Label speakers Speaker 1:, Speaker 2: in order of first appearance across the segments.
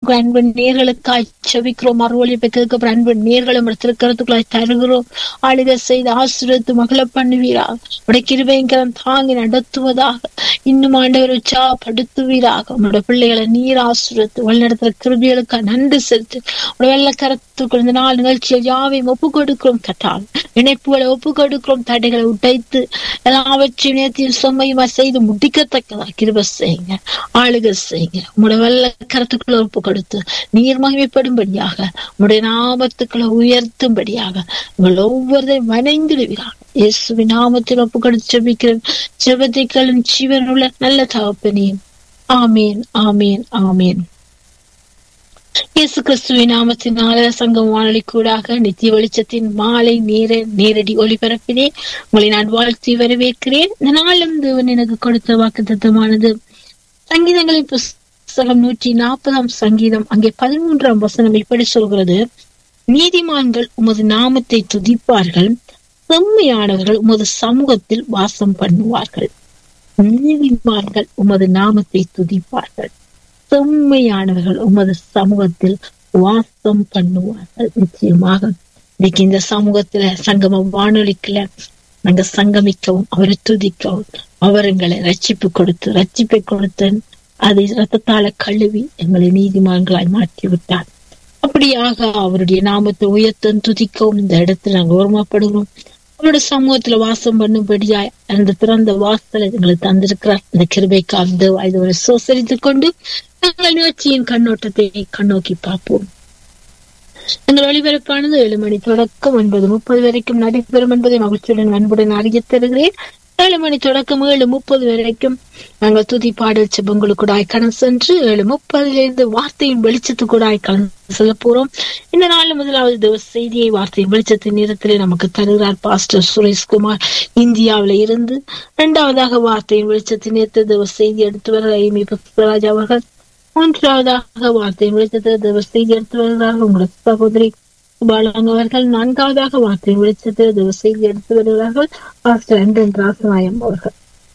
Speaker 1: கேட்கிற அன்பு நேர்களுக்காய் செவிக்கிறோம் மறுவழிப்பை கேட்கிற அன்பு நேர்களும் திருக்கரத்துக்குள்ளாய் தருகிறோம் ஆளுக செய்து ஆசிரியத்து மகள பண்ணுவீராக உடைய கிருபைங்கரம் தாங்கி நடத்துவதாக இன்னும் ஆண்டவர் உற்சாகப்படுத்துவீராக உங்களுடைய பிள்ளைகளை நீர் ஆசிரியத்து வழிநடத்துற கிருபிகளுக்காக நன்றி செலுத்து உடைய வெள்ள கரத்துக்குள் இந்த நாள் நிகழ்ச்சியில் யாவையும் ஒப்பு கொடுக்கிறோம் கட்டால் இணைப்புகளை ஒப்பு கொடுக்கிறோம் தடைகளை உடைத்து எல்லாவற்றையும் நேர்த்தியும் சும்மையுமா செய்து முடிக்கத்தக்கதா கிருப செய்யுங்க ஆளுக செய்யுங்க உங்களுடைய வெள்ள கரத்துக்குள்ள ஒப்பு கொடுத்து நீர் மகிமைப்படும்படியாக உங்களுடைய நாமத்துக்களை உயர்த்தும்படியாக உங்கள் ஒவ்வொருவரையும் வணைந்திடுவீராக இயேசுவின் நாமத்தில் ஒப்பு கொடுத்து ஜெபிக்கிறேன் ஜெபத்தைக்களும் ஜீவனுள்ள நல்ல தகப்பனையும் ஆமீன் ஆமீன் ஆமீன் இயேசு கிறிஸ்துவின் நாமத்தினால சங்கம் வானொலி கூடாக நித்திய வெளிச்சத்தின் மாலை நேர நேரடி ஒளிபரப்பிலே உங்களை நான் வாழ்த்தி வரவேற்கிறேன் இந்த நாளும் தேவன் எனக்கு கொடுத்த வாக்கு தத்துவமானது சங்கீதங்களின் புஸ்தகம் நூற்றி நாற்பதாம் சங்கீதம் அங்கே பதிமூன்றாம் வசனம் இப்படி சொல்கிறது நீதிமான்கள் உமது நாமத்தை துதிப்பார்கள் செம்மையானவர்கள் உமது சமூகத்தில் வாசம் பண்ணுவார்கள் நீதிமான்கள் உமது நாமத்தை துதிப்பார்கள் செம்மையானவர்கள் உமது சமூகத்தில் வாசம் பண்ணுவார்கள் நிச்சயமாக இன்னைக்கு இந்த சமூகத்துல சங்கம வானொலிக்குல நாங்க சங்கமிக்கவும் அவரை துதிக்கவும் அவர் எங்களை ரட்சிப்பு கொடுத்து ரட்சிப்பை கொடுத்து அதை ரத்தத்தால கழுவி எங்களை நீதிமான்களாய் மாற்றி விட்டார் அப்படியாக அவருடைய நாமத்தை உயர்த்தம் துதிக்கவும் இந்த இடத்துல நாங்க ஓர்மப்படுகிறோம் அவருடைய சமூகத்துல வாசம் பண்ணும்படியாய் அந்த திறந்த வாசலை எங்களுக்கு தந்திருக்கிறார் இந்த கிருபைக்காக இதோட சோசரித்துக் கொண்டு நாங்கள் நிகழ்ச்சியின் கண்ணோட்டத்தை கண்ணோக்கி பார்ப்போம் எங்கள் ஒளிபரப்பானது ஏழு மணி தொடக்கம் ஒன்பது முப்பது வரைக்கும் நடைபெறும் என்பதை மகிழ்ச்சியுடன் அன்புடன் அறிய தருகிறேன் ஏழு மணி தொடக்கம் ஏழு முப்பது வரைக்கும் நாங்கள் துதி பாடல் செபங்களுக்கூடாய் கடன் சென்று ஏழு முப்பதிலிருந்து வார்த்தையின் வெளிச்சத்துக்கூடாய் கலந்து செல்ல போறோம் இந்த நாள் முதலாவது திவச செய்தியை வார்த்தையின் வெளிச்சத்தின் நேரத்திலே நமக்கு தருகிறார் பாஸ்டர் சுரேஷ்குமார் இந்தியாவில இருந்து இரண்டாவதாக வார்த்தையின் வெளிச்சத்தின் நேரத்தை திவச செய்தி எடுத்து வர ஐமி புஷ்பராஜ் அவர்கள் மூன்றாவதாக வார்த்தையின் வெளிச்சத்தில் திவச செய்தி எடுத்து வருகிறார்கள் உங்களோட சகோதரி பாலங்க அவர்கள் நான்காவதாக வார்த்தையின் வெளிச்சத்தில் திவச செய்தி எடுத்து வருகிறார்கள் பாஸ்டர் அண்டன் ராசநாயம் அவர்கள்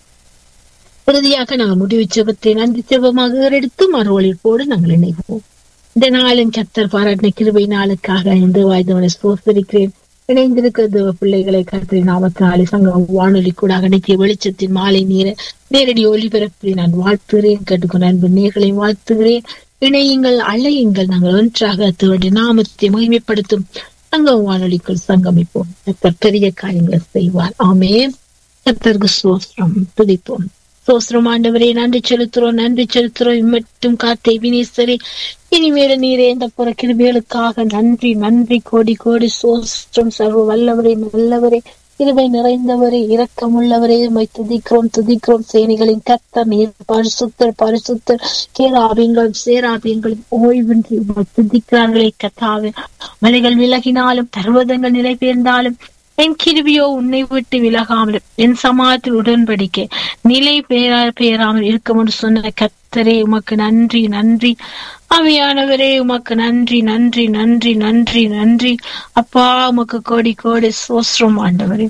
Speaker 1: இறுதியாக நாங்கள் முடிவு செபத்தை நன்றி செபமாக எடுத்து மறுவழிப்போடு நாங்கள் இணைவோம் இந்த நாளின் கத்தர் பாராட்டின கிருபை நாளுக்காக இந்த வாய்ந்தவனை சோசரிக்கிறேன் இணைந்திருக்கிற தேவ பிள்ளைகளை கருத்தை நாமத்தினாலே சங்கம் வானொலி கூட அனைத்திய வெளிச்சத்தின் மாலை நீர நேரடி ஒளிபரப்பில் நான் வாழ்த்துகிறேன் கேட்டுக்கொண்ட அன்பு நேர்களை வாழ்த்துகிறேன் இணையுங்கள் அழையுங்கள் நாங்கள் ஒன்றாக தேவடைய நாமத்தை மகிமைப்படுத்தும் சங்கம் வானொலிக்குள் சங்கமிப்போம் கத்தர் பெரிய காரியங்களை செய்வார் ஆமே கத்தருக்கு சோஸ்திரம் துதிப்போம் சோஸ்திரம் ஆண்டவரே நன்றி செலுத்துறோம் நன்றி செலுத்துறோம் இம்மட்டும் காத்தை வினேஸ்வரி இனிமேல நீரே இந்த புற கிருபிகளுக்காக நன்றி நன்றி கோடி கோடி சோஸ்திரம் சர்வ வல்லவரே நல்லவரே கிருபை நிறைந்தவரே இரக்கமுள்ளவரே உம்மை துதிக்கிறோம் துதிக்கிறோம் சேனைகளின் கத்தர் நீர் பரிசுத்தர் பரிசுத்தர் கேராபியங்களும் சேராபியங்களும் ஓய்வின்றி உம்மை துதிக்கிறார்களே கத்தாவே மலைகள் விலகினாலும் பர்வதங்கள் நிலை பெயர்ந்தாலும் என் கிருபியோ உன்னை விட்டு விலகாமல் என் சமாதத்தில் உடன்படிக்கை நிலை பெயரா பெயராமல் இருக்கும் என்று சொன்ன கத்தரே உமக்கு நன்றி நன்றி அவையானவரே உமக்கு நன்றி நன்றி நன்றி நன்றி நன்றி அப்பா உமக்கு கோடி கோடி சோஸ்ரம் ஆண்டவரே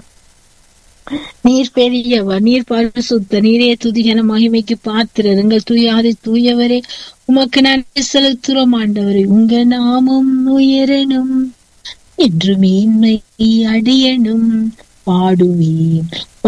Speaker 1: நீர் பெரியவர் நீர் பரிசுத்த நீரே துதிகன மகிமைக்கு பாத்திரர் எங்கள் தூயாதி தூயவரே உமக்கு நன்றி செலுத்துறோம் ஆண்டவரே உங்க நாமம் உயரணும் என்று மேன்மை அடியனும் பாடுவேன்